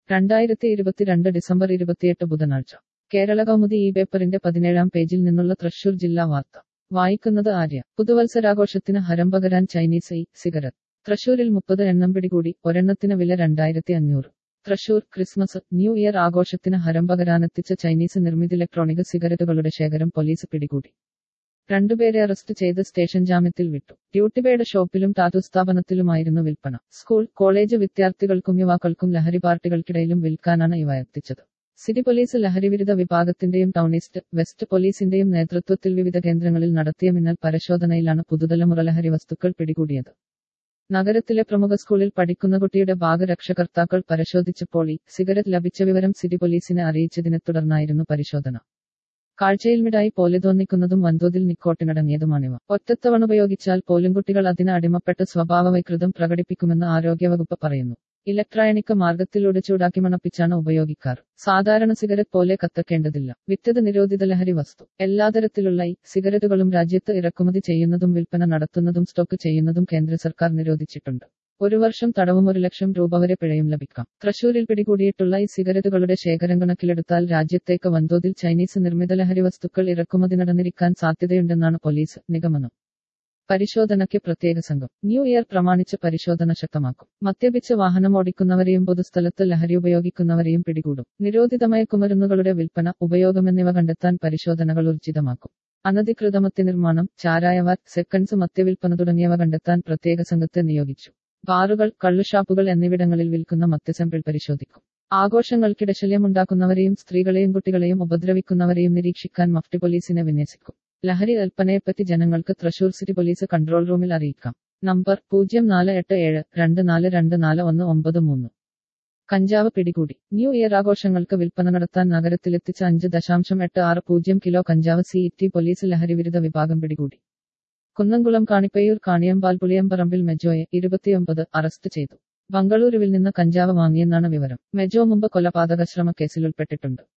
രണ്ടായിരത്തി ഇരുപത്തിരണ്ട് ഡിസംബർ ഇരുപത്തിയെട്ട് ബുധനാഴ്ച കേരള കൗമുദി ഈ പേപ്പറിന്റെ പതിനേഴാം പേജിൽ നിന്നുള്ള തൃശൂർ ജില്ലാ വാർത്ത വായിക്കുന്നത് ആര്യ പുതുവത്സരാഘോഷത്തിന് ഹരം പകരാൻ ചൈനീസ് ഇ സിഗരറ്റ് തൃശൂരിൽ മുപ്പത് എണ്ണം പിടികൂടി ഒരെണ്ണത്തിന് വില രണ്ടായിരത്തി അഞ്ഞൂറ് തൃശൂർ ക്രിസ്മസ് ന്യൂ ഇയർ ആഘോഷത്തിന് ഹരം പകരാനെത്തിച്ച ചൈനീസ് നിർമ്മിത ഇലക്ട്രോണിക് സിഗരറ്റുകളുടെ ശേഖരം പോലീസ് പിടികൂടി രണ്ടുപേരെ അറസ്റ്റ് ചെയ്ത് സ്റ്റേഷൻ ജാമ്യത്തിൽ വിട്ടു ഡ്യൂട്ടിപേഡ് ഷോപ്പിലും ടാറ്റു സ്ഥാപനത്തിലുമായിരുന്നു വിൽപ്പന സ്കൂൾ കോളേജ് വിദ്യാർത്ഥികൾക്കും യുവാക്കൾക്കും ലഹരി പാർട്ടികൾക്കിടയിലും വിൽക്കാനാണ് ഇവ എത്തിച്ചത് സിറ്റി പോലീസ് ലഹരിവിരുദ്ധ വിഭാഗത്തിന്റെയും ടൗണിസ്റ്റ് വെസ്റ്റ് പോലീസിന്റെയും നേതൃത്വത്തിൽ വിവിധ കേന്ദ്രങ്ങളിൽ നടത്തിയ മിന്നൽ പരിശോധനയിലാണ് പുതുതലമുറ ലഹരി വസ്തുക്കൾ പിടികൂടിയത് നഗരത്തിലെ പ്രമുഖ സ്കൂളിൽ പഠിക്കുന്ന കുട്ടിയുടെ ബാഗ് രക്ഷകർത്താക്കൾ പരിശോധിച്ചപ്പോൾ ഈ സിഗരറ്റ് ലഭിച്ച വിവരം സിറ്റി പോലീസിനെ അറിയിച്ചതിനെ തുടർന്നായിരുന്നു പരിശോധന കാഴ്ചയിൽ മിഠായി പോലെ തോന്നിക്കുന്നതും വൻതോതിൽ നിക്കോട്ടിനടങ്ങിയതുമാണിവ ഒറ്റത്തവണ ഉപയോഗിച്ചാൽ പോലും കുട്ടികൾ അതിന് അടിമപ്പെട്ട് സ്വഭാവവൈകൃതം പ്രകടിപ്പിക്കുമെന്ന് ആരോഗ്യവകുപ്പ് പറയുന്നു ഇലക്ട്രോണിക് മാർഗത്തിലൂടെ ചൂടാക്കി മണപ്പിച്ചാണ് ഉപയോഗിക്കാറ് സാധാരണ സിഗരറ്റ് പോലെ കത്തക്കേണ്ടതില്ല വിറ്റത് നിരോധിത ലഹരി വസ്തു എല്ലാതരത്തിലുള്ള ഈ സിഗരറ്റുകളും രാജ്യത്ത് ഇറക്കുമതി ചെയ്യുന്നതും വിൽപ്പന നടത്തുന്നതും സ്റ്റോക്ക് ചെയ്യുന്നതും കേന്ദ്ര സർക്കാർ നിരോധിച്ചിട്ടുണ്ട് ഒരു വർഷം തടവും ഒരു ലക്ഷം രൂപ വരെ പിഴയും ലഭിക്കാം തൃശൂരിൽ പിടികൂടിയിട്ടുള്ള ഈ സിഗരറ്റുകളുടെ ശേഖരം കണക്കിലെടുത്താൽ രാജ്യത്തേക്ക് വൻതോതിൽ ചൈനീസ് നിർമ്മിത ലഹരി വസ്തുക്കൾ ഇറക്കുമതി നടന്നിരിക്കാൻ സാധ്യതയുണ്ടെന്നാണ് പോലീസ് നിഗമനം പരിശോധനയ്ക്ക് പ്രത്യേക സംഘം ന്യൂ ഇയർ പ്രമാണിച്ച് പരിശോധന ശക്തമാക്കും മദ്യപിച്ച് വാഹനമോടിക്കുന്നവരെയും പൊതുസ്ഥലത്ത് ലഹരി ഉപയോഗിക്കുന്നവരെയും പിടികൂടും നിരോധിത മയക്കുമരുന്നുകളുടെ വിൽപ്പന ഉപയോഗം എന്നിവ കണ്ടെത്താൻ പരിശോധനകൾ ഊർജിതമാക്കും അനധികൃത മദ്യനിർമ്മാണം ചാരായവാർ സെക്കൻഡ്സ് മദ്യവിൽപ്പന തുടങ്ങിയവ കണ്ടെത്താൻ പ്രത്യേക സംഘത്തെ നിയോഗിച്ചു ബാറുകൾ കള്ളുഷാപ്പുകൾ എന്നിവിടങ്ങളിൽ വിൽക്കുന്ന മദ്യസാമ്പിൾ പരിശോധിക്കും ആഘോഷങ്ങൾക്കിടെ ശല്യമുണ്ടാക്കുന്നവരെയും സ്ത്രീകളെയും കുട്ടികളെയും ഉപദ്രവിക്കുന്നവരെയും നിരീക്ഷിക്കാൻ മഫ്റ്റി പോലീസിനെ വിന്യസിക്കും ലഹരി വിൽപ്പനയെപ്പറ്റി ജനങ്ങൾക്ക് തൃശൂർ സിറ്റി പോലീസ് കൺട്രോൾ റൂമിൽ അറിയിക്കാം നമ്പർ പൂജ്യം നാല് എട്ട് ഏഴ് രണ്ട് നാല് രണ്ട് നാല് ഒന്ന് ഒമ്പത് മൂന്ന് കഞ്ചാവ് പിടികൂടി ന്യൂ ഇയർ ആഘോഷങ്ങൾക്ക് വിൽപ്പന നടത്താൻ നഗരത്തിലെത്തിച്ച അഞ്ച് ദശാംശം എട്ട് ആറ് പൂജ്യം കിലോ കഞ്ചാവ് സി ടി പോലീസ് ലഹരിവിരുദ്ധ വിഭാഗം പിടികൂടി കുന്നംകുളം കാണിപ്പയ്യൂർ കാണിയമ്പാൽ പുളിയമ്പറമ്പിൽ മെജോയെ ഇരുപത്തിയൊമ്പത് അറസ്റ്റ് ചെയ്തു ബംഗളൂരുവിൽ നിന്ന് കഞ്ചാവ് വാങ്ങിയെന്നാണ് വിവരം മെജോ മുമ്പ് കൊലപാതക ശ്രമ കേസിൽ ഉൾപ്പെട്ടിട്ടുണ്ട്